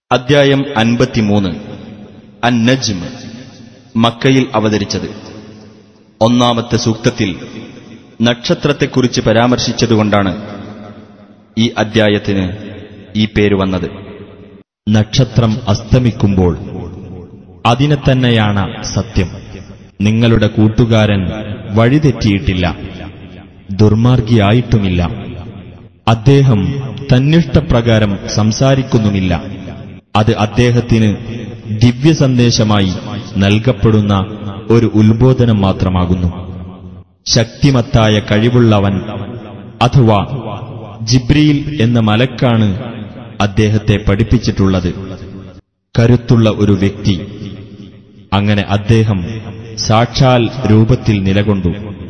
അദ്ധ്യായം അൻപത്തിമൂന്ന് അൻ നജ്മ് മക്കയിൽ അവതരിച്ചത് ഒന്നാമത്തെ സൂക്തത്തിൽ നക്ഷത്രത്തെക്കുറിച്ച് പരാമർശിച്ചതുകൊണ്ടാണ് ഈ അദ്ധ്യായത്തിന് ഈ പേര് വന്നത് നക്ഷത്രം അസ്തമിക്കുമ്പോൾ അതിനെ തന്നെയാണ് സത്യം നിങ്ങളുടെ കൂട്ടുകാരൻ വഴിതെറ്റിയിട്ടില്ല ദുർമാർഗിയായിട്ടുമില്ല അദ്ദേഹം തന്നിഷ്ടപ്രകാരം സംസാരിക്കുന്നുമില്ല അത് അദ്ദേഹത്തിന് ദിവ്യ സന്ദേശമായി നൽകപ്പെടുന്ന ഒരു ഉത്ബോധനം മാത്രമാകുന്നു ശക്തിമത്തായ കഴിവുള്ളവൻ അഥവാ ജിബ്രീൽ എന്ന മലക്കാണ് അദ്ദേഹത്തെ പഠിപ്പിച്ചിട്ടുള്ളത് കരുത്തുള്ള ഒരു വ്യക്തി അങ്ങനെ അദ്ദേഹം സാക്ഷാൽ രൂപത്തിൽ നിലകൊണ്ടു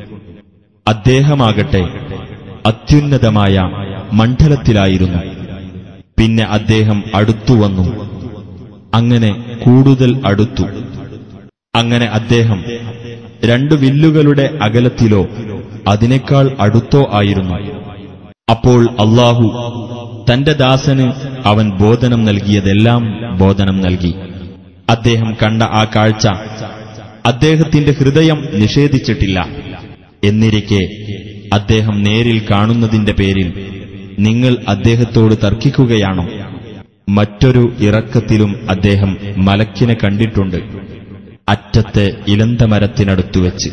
അദ്ദേഹമാകട്ടെ അത്യുന്നതമായ മണ്ഡലത്തിലായിരുന്നു പിന്നെ അദ്ദേഹം അടുത്തുവന്നു അങ്ങനെ കൂടുതൽ അടുത്തു അങ്ങനെ അദ്ദേഹം രണ്ടു വില്ലുകളുടെ അകലത്തിലോ അതിനേക്കാൾ അടുത്തോ ആയിരുന്നു അപ്പോൾ അള്ളാഹു തന്റെ ദാസന് അവൻ ബോധനം നൽകിയതെല്ലാം ബോധനം നൽകി അദ്ദേഹം കണ്ട ആ കാഴ്ച അദ്ദേഹത്തിന്റെ ഹൃദയം നിഷേധിച്ചിട്ടില്ല എന്നിരിക്കെ അദ്ദേഹം നേരിൽ കാണുന്നതിന്റെ പേരിൽ നിങ്ങൾ അദ്ദേഹത്തോട് തർക്കിക്കുകയാണോ മറ്റൊരു ഇറക്കത്തിലും അദ്ദേഹം മലക്കിനെ കണ്ടിട്ടുണ്ട് അറ്റത്തെ ഇലന്തമരത്തിനടുത്തുവെച്ച്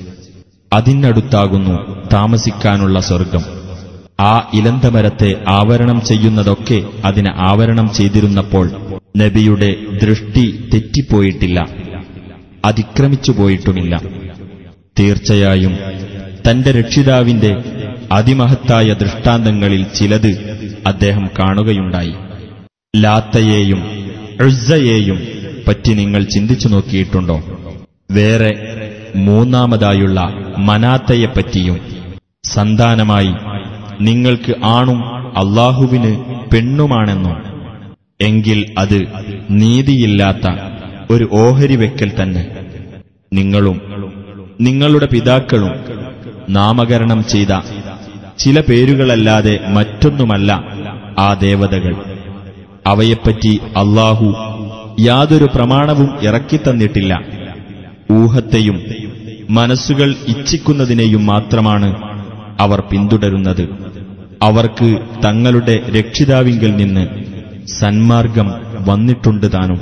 അതിനടുത്താകുന്നു താമസിക്കാനുള്ള സ്വർഗം ആ ഇലന്തമരത്തെ ആവരണം ചെയ്യുന്നതൊക്കെ അതിനെ ആവരണം ചെയ്തിരുന്നപ്പോൾ നബിയുടെ ദൃഷ്ടി തെറ്റിപ്പോയിട്ടില്ല അതിക്രമിച്ചു പോയിട്ടുമില്ല തീർച്ചയായും തന്റെ രക്ഷിതാവിന്റെ അതിമഹത്തായ ദൃഷ്ടാന്തങ്ങളിൽ ചിലത് അദ്ദേഹം കാണുകയുണ്ടായി ലാത്തയെയും ഉസ്സയെയും പറ്റി നിങ്ങൾ ചിന്തിച്ചു നോക്കിയിട്ടുണ്ടോ വേറെ മൂന്നാമതായുള്ള മനാത്തയെപ്പറ്റിയും സന്താനമായി നിങ്ങൾക്ക് ആണും അള്ളാഹുവിന് പെണ്ണുമാണെന്നോ എങ്കിൽ അത് നീതിയില്ലാത്ത ഒരു ഓഹരി വെക്കൽ തന്നെ നിങ്ങളും നിങ്ങളുടെ പിതാക്കളും നാമകരണം ചെയ്ത ചില പേരുകളല്ലാതെ മറ്റൊന്നുമല്ല ആ ദേവതകൾ അവയെപ്പറ്റി അള്ളാഹു യാതൊരു പ്രമാണവും ഇറക്കിത്തന്നിട്ടില്ല ഊഹത്തെയും മനസ്സുകൾ ഇച്ഛിക്കുന്നതിനെയും മാത്രമാണ് അവർ പിന്തുടരുന്നത് അവർക്ക് തങ്ങളുടെ രക്ഷിതാവിങ്കിൽ നിന്ന് സന്മാർഗം വന്നിട്ടുണ്ട് താനും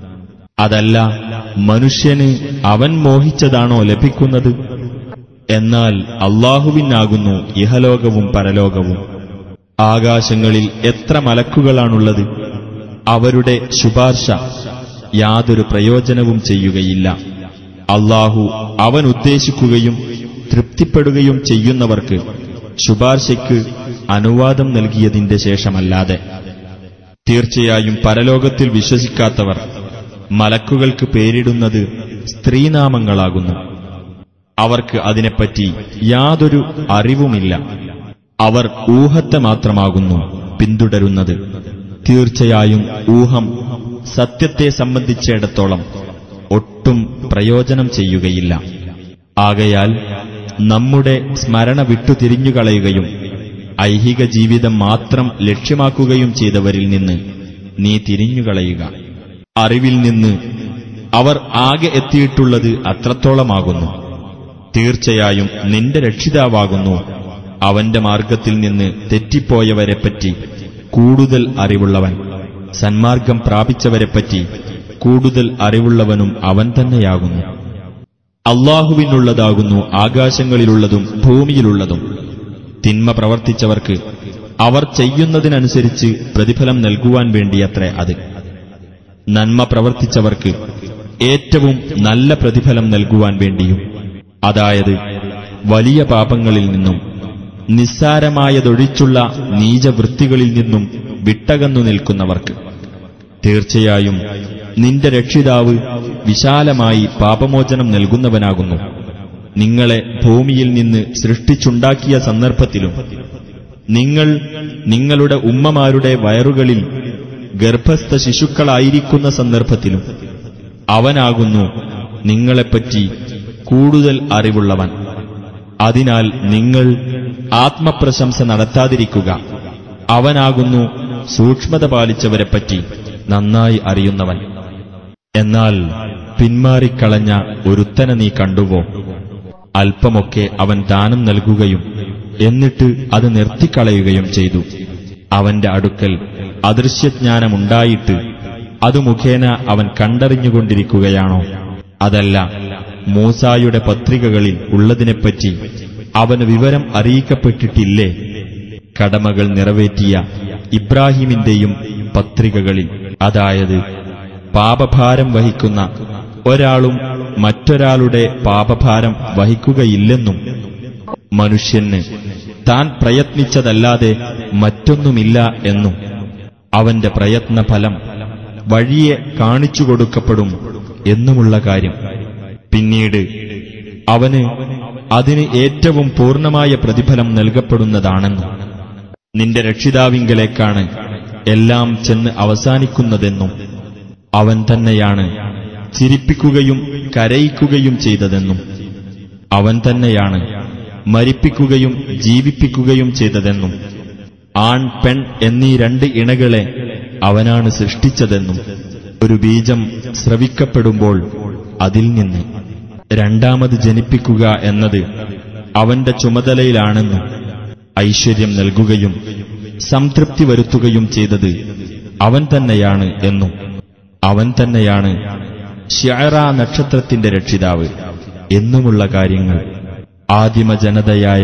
അതല്ല മനുഷ്യന് അവൻ മോഹിച്ചതാണോ ലഭിക്കുന്നത് എന്നാൽ അള്ളാഹുവിനാകുന്നു ഇഹലോകവും പരലോകവും ആകാശങ്ങളിൽ എത്ര മലക്കുകളാണുള്ളത് അവരുടെ ശുപാർശ യാതൊരു പ്രയോജനവും ചെയ്യുകയില്ല അള്ളാഹു അവൻ ഉദ്ദേശിക്കുകയും തൃപ്തിപ്പെടുകയും ചെയ്യുന്നവർക്ക് ശുപാർശയ്ക്ക് അനുവാദം നൽകിയതിന്റെ ശേഷമല്ലാതെ തീർച്ചയായും പരലോകത്തിൽ വിശ്വസിക്കാത്തവർ മലക്കുകൾക്ക് പേരിടുന്നത് സ്ത്രീനാമങ്ങളാകുന്നു അവർക്ക് അതിനെപ്പറ്റി യാതൊരു അറിവുമില്ല അവർ ഊഹത്തെ മാത്രമാകുന്നു പിന്തുടരുന്നത് തീർച്ചയായും ഊഹം സത്യത്തെ സംബന്ധിച്ചിടത്തോളം ഒട്ടും പ്രയോജനം ചെയ്യുകയില്ല ആകയാൽ നമ്മുടെ സ്മരണ വിട്ടുതിരിഞ്ഞുകളയുകയും ഐഹിക ജീവിതം മാത്രം ലക്ഷ്യമാക്കുകയും ചെയ്തവരിൽ നിന്ന് നീ തിരിഞ്ഞുകളയുക അറിവിൽ നിന്ന് അവർ ആകെ എത്തിയിട്ടുള്ളത് അത്രത്തോളമാകുന്നു തീർച്ചയായും നിന്റെ രക്ഷിതാവാകുന്നു അവന്റെ മാർഗത്തിൽ നിന്ന് തെറ്റിപ്പോയവരെപ്പറ്റി കൂടുതൽ അറിവുള്ളവൻ സന്മാർഗം പ്രാപിച്ചവരെപ്പറ്റി കൂടുതൽ അറിവുള്ളവനും അവൻ തന്നെയാകുന്നു അള്ളാഹുവിനുള്ളതാകുന്നു ആകാശങ്ങളിലുള്ളതും ഭൂമിയിലുള്ളതും തിന്മ പ്രവർത്തിച്ചവർക്ക് അവർ ചെയ്യുന്നതിനനുസരിച്ച് പ്രതിഫലം നൽകുവാൻ വേണ്ടിയത്രേ അത് നന്മ പ്രവർത്തിച്ചവർക്ക് ഏറ്റവും നല്ല പ്രതിഫലം നൽകുവാൻ വേണ്ടിയും അതായത് വലിയ പാപങ്ങളിൽ നിന്നും നിസ്സാരമായതൊഴിച്ചുള്ള നീചവൃത്തികളിൽ നിന്നും വിട്ടകന്നു നിൽക്കുന്നവർക്ക് തീർച്ചയായും നിന്റെ രക്ഷിതാവ് വിശാലമായി പാപമോചനം നൽകുന്നവനാകുന്നു നിങ്ങളെ ഭൂമിയിൽ നിന്ന് സൃഷ്ടിച്ചുണ്ടാക്കിയ സന്ദർഭത്തിലും നിങ്ങൾ നിങ്ങളുടെ ഉമ്മമാരുടെ വയറുകളിൽ ഗർഭസ്ഥ ശിശുക്കളായിരിക്കുന്ന സന്ദർഭത്തിലും അവനാകുന്നു നിങ്ങളെപ്പറ്റി കൂടുതൽ അറിവുള്ളവൻ അതിനാൽ നിങ്ങൾ ആത്മപ്രശംസ നടത്താതിരിക്കുക അവനാകുന്നു സൂക്ഷ്മത പാലിച്ചവരെപ്പറ്റി നന്നായി അറിയുന്നവൻ എന്നാൽ പിന്മാറിക്കളഞ്ഞ ഒരുത്തനെ നീ കണ്ടുവോ അല്പമൊക്കെ അവൻ ദാനം നൽകുകയും എന്നിട്ട് അത് നിർത്തിക്കളയുകയും ചെയ്തു അവന്റെ അടുക്കൽ അദൃശ്യജ്ഞാനമുണ്ടായിട്ട് അത് മുഖേന അവൻ കണ്ടറിഞ്ഞുകൊണ്ടിരിക്കുകയാണോ അതല്ല മൂസായുടെ പത്രികകളിൽ ഉള്ളതിനെപ്പറ്റി അവന് വിവരം അറിയിക്കപ്പെട്ടിട്ടില്ലേ കടമകൾ നിറവേറ്റിയ ഇബ്രാഹിമിന്റെയും പത്രികകളിൽ അതായത് പാപഭാരം വഹിക്കുന്ന ഒരാളും മറ്റൊരാളുടെ പാപഭാരം വഹിക്കുകയില്ലെന്നും മനുഷ്യന് താൻ പ്രയത്നിച്ചതല്ലാതെ മറ്റൊന്നുമില്ല എന്നും അവന്റെ പ്രയത്നഫലം വഴിയെ കാണിച്ചു കൊടുക്കപ്പെടും എന്നുമുള്ള കാര്യം പിന്നീട് അവന് അതിന് ഏറ്റവും പൂർണ്ണമായ പ്രതിഫലം നൽകപ്പെടുന്നതാണെന്നും നിന്റെ രക്ഷിതാവിങ്കലേക്കാണ് എല്ലാം ചെന്ന് അവസാനിക്കുന്നതെന്നും അവൻ തന്നെയാണ് ചിരിപ്പിക്കുകയും കരയിക്കുകയും ചെയ്തതെന്നും അവൻ തന്നെയാണ് മരിപ്പിക്കുകയും ജീവിപ്പിക്കുകയും ചെയ്തതെന്നും ആൺ പെൺ എന്നീ രണ്ട് ഇണകളെ അവനാണ് സൃഷ്ടിച്ചതെന്നും ഒരു ബീജം സ്രവിക്കപ്പെടുമ്പോൾ അതിൽ നിന്ന് രണ്ടാമത് ജനിപ്പിക്കുക എന്നത് അവന്റെ ചുമതലയിലാണെന്നും ഐശ്വര്യം നൽകുകയും സംതൃപ്തി വരുത്തുകയും ചെയ്തത് അവൻ തന്നെയാണ് എന്നും അവൻ തന്നെയാണ് ഷ്യറ നക്ഷത്രത്തിന്റെ രക്ഷിതാവ് എന്നുമുള്ള കാര്യങ്ങൾ ആദിമ ജനതയായ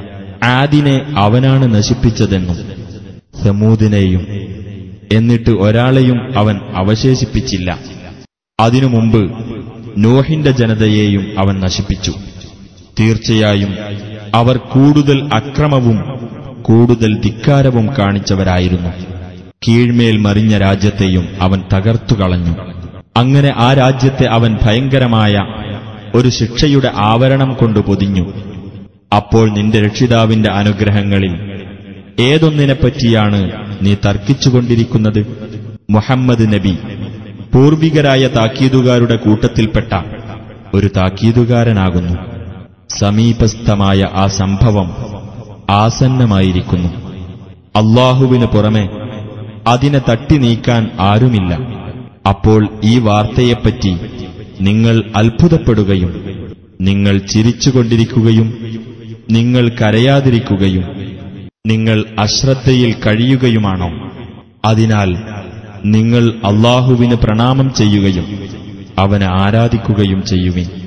ആദിനെ അവനാണ് നശിപ്പിച്ചതെന്നും സമൂദിനെയും എന്നിട്ട് ഒരാളെയും അവൻ അവശേഷിപ്പിച്ചില്ല അതിനു മുമ്പ് നോഹിന്റെ ജനതയെയും അവൻ നശിപ്പിച്ചു തീർച്ചയായും അവർ കൂടുതൽ അക്രമവും കൂടുതൽ ധിക്കാരവും കാണിച്ചവരായിരുന്നു കീഴ്മേൽ മറിഞ്ഞ രാജ്യത്തെയും അവൻ തകർത്തുകളഞ്ഞു അങ്ങനെ ആ രാജ്യത്തെ അവൻ ഭയങ്കരമായ ഒരു ശിക്ഷയുടെ ആവരണം കൊണ്ട് പൊതിഞ്ഞു അപ്പോൾ നിന്റെ രക്ഷിതാവിന്റെ അനുഗ്രഹങ്ങളിൽ ഏതൊന്നിനെപ്പറ്റിയാണ് നീ തർക്കിച്ചുകൊണ്ടിരിക്കുന്നത് മുഹമ്മദ് നബി പൂർവികരായ താക്കീതുകാരുടെ കൂട്ടത്തിൽപ്പെട്ട ഒരു താക്കീതുകാരനാകുന്നു സമീപസ്ഥമായ ആ സംഭവം ആസന്നമായിരിക്കുന്നു അള്ളാഹുവിന് പുറമെ അതിനെ തട്ടി നീക്കാൻ ആരുമില്ല അപ്പോൾ ഈ വാർത്തയെപ്പറ്റി നിങ്ങൾ അത്ഭുതപ്പെടുകയും നിങ്ങൾ ചിരിച്ചുകൊണ്ടിരിക്കുകയും നിങ്ങൾ കരയാതിരിക്കുകയും നിങ്ങൾ അശ്രദ്ധയിൽ കഴിയുകയുമാണോ അതിനാൽ നിങ്ങൾ അള്ളാഹുവിന് പ്രണാമം ചെയ്യുകയും അവനെ ആരാധിക്കുകയും ചെയ്യുവിൻ